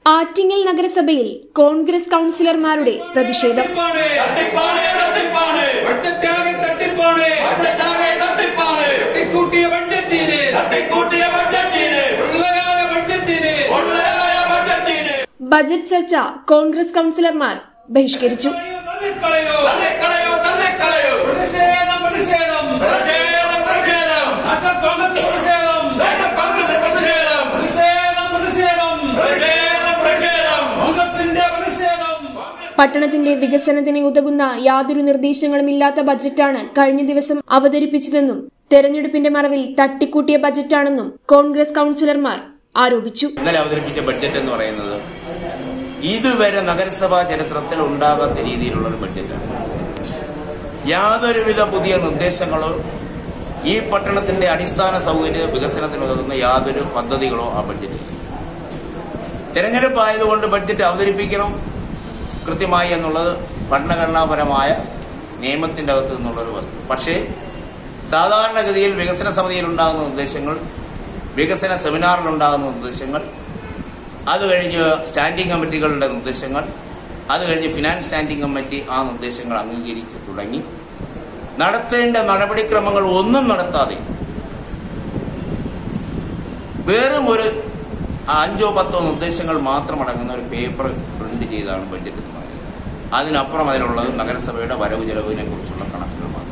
ആറ്റിങ്ങൽ നഗരസഭയിൽ കോൺഗ്രസ് കൗൺസിലർമാരുടെ പ്രതിഷേധം തട്ടിപ്പാണ് തട്ടിപ്പാണ് ബഡ്ജറ്റാകെ തട്ടിപ്പാണ് ബഡ്ജറ്റാകെ തട്ടിപ്പാണ് തട്ടിക്കൂട്ടിയ ബഡ്ജറ്റിന് തട്ടിക്കൂട്ടിയ ബഡ്ജറ്റിന് ഉള്ളകാല ബഡ്ജറ്റിന് ഉള്ളതായ ബഡ്ജറ്റിന് ബജറ്റ് ചർച്ച കോൺഗ്രസ് കൗൺസിലർമാർ ബഹിഷ്കരിച്ചു തള്ളിക്കളയോ തള്ളിക്കളയോ തള്ളിക്കളയോ പ്രതിഷേധം പ്രതിഷേധം പ്രതിഷേധം പ്രതിഷേധം നാഷണൽ കോൺഗ്രസ് പ്രതിഷേധം ദേശീയ കോൺഗ്രസ് പ്രതിഷേധം പ്രതിഷേധം പ്രതിഷേധം പ്രതിഷേധം പ്രതിഷേധം കോൺഗ്രസിന്റെ പ്രതിഷേധം പട്ടണത്തിന്റെ വികസനത്തിന് ഉതകുന്ന യാതൊരു നിർദ്ദേശങ്ങളും ഇല്ലാത്ത ബജറ്റാണ് കഴിഞ്ഞ ദിവസം അവതരിപ്പിച്ചതെന്നും തെരഞ്ഞെടുപ്പിന്റെ മറവിൽ തട്ടിക്കൂട്ടിയ ബജറ്റാണെന്നും കോൺഗ്രസ് കൗൺസിലർമാർ ആരോപിച്ചു ഇന്നലെ അവതരിപ്പിച്ച ബഡ്ജറ്റ് എന്ന് പറയുന്നത് ഇതുവരെ നഗരസഭാ ചരിത്രത്തിൽ ഉണ്ടാകാത്ത രീതിയിലുള്ള ഒരു ബഡ്ജറ്റാണ് യാതൊരുവിധ പുതിയ നിർദ്ദേശങ്ങളോ ഈ പട്ടണത്തിന്റെ അടിസ്ഥാന സൗകര്യ വികസനത്തിന് ഉതകുന്ന യാതൊരു പദ്ധതികളോ ആ ബഡ്ജറ്റിൽ ഇല്ല. തെരഞ്ഞെടുപ്പ് ആയതുകൊണ്ട് ബഡ്ജറ്റ് അവതരിപ്പിക്കണം കൃത്യമായി എന്നുള്ളത് ഭരണഘടനാപരമായ നിയമത്തിന്റെ അകത്ത് നിന്നുള്ളൊരു വസ്തു പക്ഷേ സാധാരണഗതിയിൽ വികസന സമിതിയിൽ ഉണ്ടാകുന്ന നിർദ്ദേശങ്ങൾ വികസന സെമിനാറിൽ ഉണ്ടാകുന്ന നിർദ്ദേശങ്ങൾ അത് കഴിഞ്ഞ് സ്റ്റാൻഡിംഗ് കമ്മിറ്റികളുടെ നിർദ്ദേശങ്ങൾ അത് കഴിഞ്ഞ് ഫിനാൻസ് സ്റ്റാൻഡിംഗ് കമ്മിറ്റി ആ നിർദ്ദേശങ്ങൾ അംഗീകരിച്ചു തുടങ്ങി നടത്തേണ്ട നടപടിക്രമങ്ങൾ ഒന്നും നടത്താതെ വെറും ഒരു അഞ്ചോ പത്തോ നിർദ്ദേശങ്ങൾ മാത്രം അടങ്ങുന്ന ഒരു പേപ്പർ പ്രിന്റ് ചെയ്താണ് ബഡ്ജറ്റ് എന്ന് പറയുന്നത് അതിനപ്പുറം അതിലുള്ളത് നഗരസഭയുടെ വരവ് ചെലവിനെ കുറിച്ചുള്ള കണക്കുകൾ മാത്രം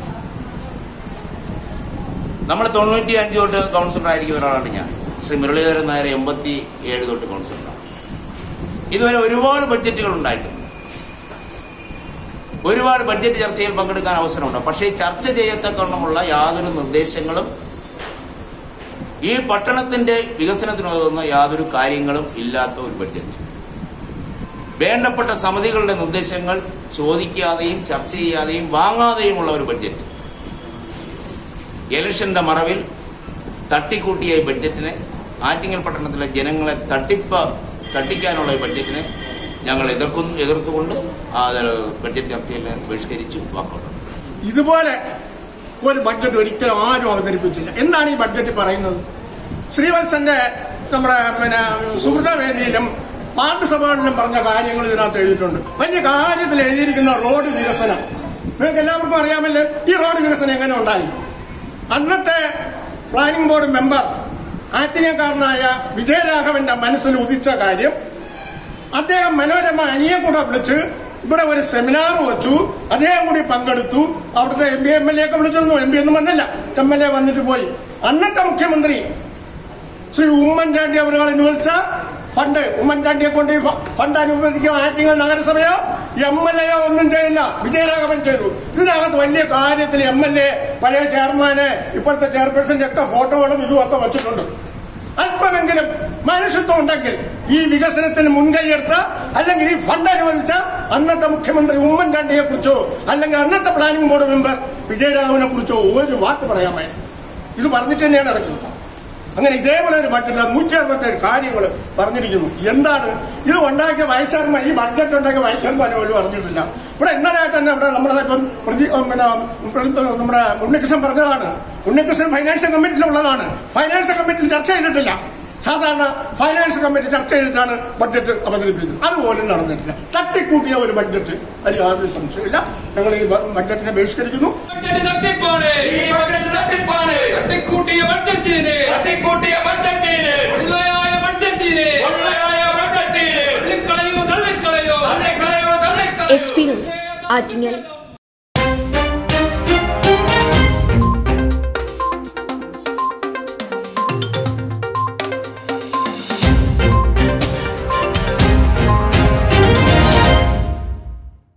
നമ്മൾ തൊണ്ണൂറ്റി അഞ്ച് തൊട്ട് കൗൺസിലർ ആയിരിക്കുന്ന ഒരാളാണ് ഞാൻ ശ്രീ മുരളീധരൻ നായർ എൺപത്തി ഏഴ് തൊട്ട് കൗൺസിലറാണ് ഇതുവരെ ഒരുപാട് ബഡ്ജറ്റുകൾ ഉണ്ടായിട്ടുണ്ട് ഒരുപാട് ബഡ്ജറ്റ് ചർച്ചയിൽ പങ്കെടുക്കാൻ അവസരമുണ്ട് പക്ഷേ ചർച്ച ചെയ്യത്തക്കവണ്ണമുള്ള യാതൊരു നിർദ്ദേശങ്ങളും ഈ പട്ടണത്തിന്റെ വികസനത്തിനുതകുന്ന യാതൊരു കാര്യങ്ങളും ഇല്ലാത്ത ഒരു ബഡ്ജറ്റ് വേണ്ടപ്പെട്ട സമിതികളുടെ നിർദ്ദേശങ്ങൾ ചോദിക്കാതെയും ചർച്ച ചെയ്യാതെയും വാങ്ങാതെയുമുള്ള ഒരു ബഡ്ജറ്റ് ഇലക്ഷന്റെ മറവിൽ തട്ടിക്കൂട്ടിയ ഈ ബഡ്ജറ്റിനെ ആറ്റിങ്ങൽ പട്ടണത്തിലെ ജനങ്ങളെ തട്ടിപ്പ് തട്ടിക്കാനുള്ള ഈ ബഡ്ജറ്റിനെ ഞങ്ങൾ എതിർക്കുന്നു എതിർത്തുകൊണ്ട് ആ ബഡ്ജറ്റ് ചർച്ചയിൽ ബഹിഷ്കരിച്ചു വാക്കൗട്ട് ഇതുപോലെ ഒരു ബഡ്ജറ്റ് ഒരിക്കലും ആരും അവതരിപ്പിച്ചില്ല എന്താണ് ഈ ബഡ്ജറ്റ് പറയുന്നത് ശ്രീവത്സന്റെ നമ്മുടെ പിന്നെ സുഹൃതവേദിയിലും പാർട്ടി സഭകളിലും പറഞ്ഞ കാര്യങ്ങൾ ഇതിനകത്ത് എഴുതിയിട്ടുണ്ട് വലിയ കാര്യത്തിൽ എഴുതിയിരിക്കുന്ന റോഡ് വികസനം നിങ്ങൾക്ക് എല്ലാവർക്കും അറിയാമല്ലോ ഈ റോഡ് വികസനം എങ്ങനെ ഉണ്ടായി അന്നത്തെ പ്ലാനിംഗ് ബോർഡ് മെമ്പർ ആറ്റിങ്ങക്കാരനായ വിജയരാഘവന്റെ മനസ്സിൽ ഉദിച്ച കാര്യം അദ്ദേഹം മനോരമ അനിയെ കൂടെ വിളിച്ച് ഇവിടെ ഒരു സെമിനാർ വെച്ചു അദ്ദേഹം കൂടി പങ്കെടുത്തു അവിടുത്തെ M P M L A ഒക്കെ വിളിച്ചിരുന്നു എം പി ഒന്നും വന്നില്ല എം എൽ എ വന്നിട്ട് പോയി അന്നത്തെ മുഖ്യമന്ത്രി ശ്രീ ഉമ്മൻചാണ്ടി അവരുകൾ അനുവദിച്ച ഫണ്ട് ഉമ്മൻചാണ്ടിയെ കൊണ്ട് ഈ ഫ- ഫണ്ട് അനുവദിക്കാൻ ആറ്റിങ്ങൽ നഗരസഭയോ എം എൽ എയോ ഒന്നും ചെയ്തില്ല വിജയരാഘവൻ ചെയ്തു ഇതിനകത്ത് വലിയ കാര്യത്തിൽ എം എൽ എ പഴയ ചെയർമാന് ഇപ്പോഴത്തെ ചെയർപേഴ്സന്റെ ഒക്കെ ഫോട്ടോകളും ഇതും ഒക്കെ വെച്ചിട്ടുണ്ട് അല്പമെങ്കിലും മനുഷ്യത്വം ഉണ്ടെങ്കിൽ ഈ വികസനത്തിന് മുൻകൈയെടുത്ത അല്ലെങ്കിൽ ഈ ഫണ്ട് അനുവദിച്ച അന്നത്തെ മുഖ്യമന്ത്രി ഉമ്മൻചാണ്ടിയെ കുറിച്ചോ അല്ലെങ്കിൽ അന്നത്തെ പ്ലാനിംഗ് ബോർഡ് മെമ്പർ വിജയരാഘവനെ കുറിച്ചോ ഒരു വാക്ക് പറയാമായിരുന്നു ഇത് പറഞ്ഞിട്ട് തന്നെയാണ് ഇറക്കുന്നത് അങ്ങനെ ഇതേപോലെ ഒരു ബഡ്ജറ്റ് നൂറ്റി അറുപത്തേഴ് കാര്യങ്ങൾ പറഞ്ഞിരിക്കുന്നു എന്താണ് ഇത് ഉണ്ടാക്കിയ വൈസ് ഈ ബഡ്ജറ്റ് ഉണ്ടാക്കിയ വൈസ് ചെയർമാൻ പോലും പറഞ്ഞിട്ടില്ല ഇവിടെ ഇന്നലെ തന്നെ ഇവിടെ നമ്മുടെ ഇപ്പം പ്രതി പിന്നെ പ്രതി- നമ്മുടെ ഉണ്ണികൃഷ്ണൻ പറഞ്ഞതാണ് ഉണ്ണികൃഷ്ണൻ ഫൈനാൻഷ്യൽ കമ്മിറ്റിയിലുള്ളതാണ് ഫൈനാൻഷ്യൽ കമ്മിറ്റിയിൽ ചർച്ച ചെയ്തിട്ടില്ല സാധാരണ ഫൈനാൻസ് കമ്മിറ്റി ചർച്ച ചെയ്തിട്ടാണ് ബഡ്ജറ്റ് അവതരിപ്പിച്ചത് അതുപോലും നടന്നിട്ടില്ല തട്ടിക്കൂട്ടിയ ഒരു ബഡ്ജറ്റ് അതിൽ യാതൊരു സംശയമില്ല ഞങ്ങൾ ഈ ബ- ബഡ്ജറ്റിനെ ബഹിഷ്കരിക്കുന്നു ബഡ്ജറ്റ് തട്ടിപ്പാണ് ഈ ബഡ്ജറ്റ് തട്ടിപ്പാണ് തട്ടിക്കൂട്ടിയ ബഡ്ജറ്റിന് തട്ടിക്കൂട്ടിയ ബഡ്ജറ്റിന് ഉള്ളയായ ബഡ്ജറ്റിന് ഉള്ളതായ ബഡ്ജറ്റിന് തള്ളിക്കളയോ തള്ളിക്കളയോ തള്ളിക്കളയോ തള്ളിക്കളയോ എച്ച് പി ന്യൂസ് ആറ്റിങ്ങൽ